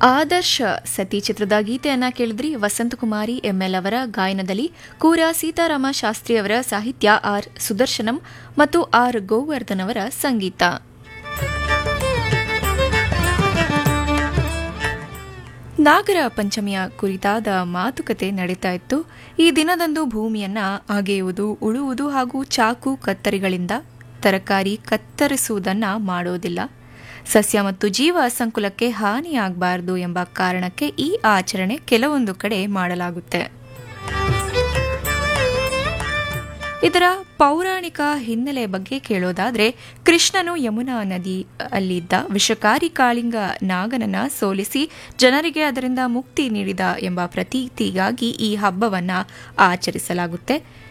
ಆದರ್ಶ ಸತಿ ಚಿತ್ರದ ಗೀತೆಯನ್ನ ಕೇಳಿದ್ರಿ ವಸಂತಕುಮಾರಿ ಎಂಎಲ್ ಅವರ ಗಾಯನದಲ್ಲಿ ಕೂರ ಸೀತಾರಾಮ ಶಾಸ್ತ್ರಿ ಅವರ ಸಾಹಿತ್ಯ ಆರ್ ಸುದರ್ಶನಂ ಮತ್ತು ಆರ್ ಗೋವರ್ಧನ್ ಅವರ ಸಂಗೀತ ನಾಗರ ಪಂಚಮಿಯ ಕುರಿತಾದ ಮಾತುಕತೆ ನಡೀತಾ ಇತ್ತು ಈ ದಿನದಂದು ಭೂಮಿಯನ್ನ ಅಗೆಯುವುದು ಉಳುವುದು ಹಾಗೂ ಚಾಕು ಕತ್ತರಿಗಳಿಂದ ತರಕಾರಿ ಕತ್ತರಿಸುವುದನ್ನ ಮಾಡೋದಿಲ್ಲ ಸಸ್ಯ ಮತ್ತು ಜೀವ ಸಂಕುಲಕ್ಕೆ ಹಾನಿಯಾಗಬಾರದು ಎಂಬ ಕಾರಣಕ್ಕೆ ಈ ಆಚರಣೆ ಕೆಲವೊಂದು ಕಡೆ ಮಾಡಲಾಗುತ್ತೆ ಇದರ ಪೌರಾಣಿಕ ಹಿನ್ನೆಲೆ ಬಗ್ಗೆ ಕೇಳೋದಾದ್ರೆ ಕೃಷ್ಣನು ಯಮುನಾ ನದಿ ಅಲ್ಲಿದ್ದ ವಿಷಕಾರಿ ಕಾಳಿಂಗ ನಾಗನನ್ನ ಸೋಲಿಸಿ ಜನರಿಗೆ ಅದರಿಂದ ಮುಕ್ತಿ ನೀಡಿದ ಎಂಬ ಪ್ರತೀತಿಗಾಗಿ ಈ ಹಬ್ಬವನ್ನ ಆಚರಿಸಲಾಗುತ್ತೆ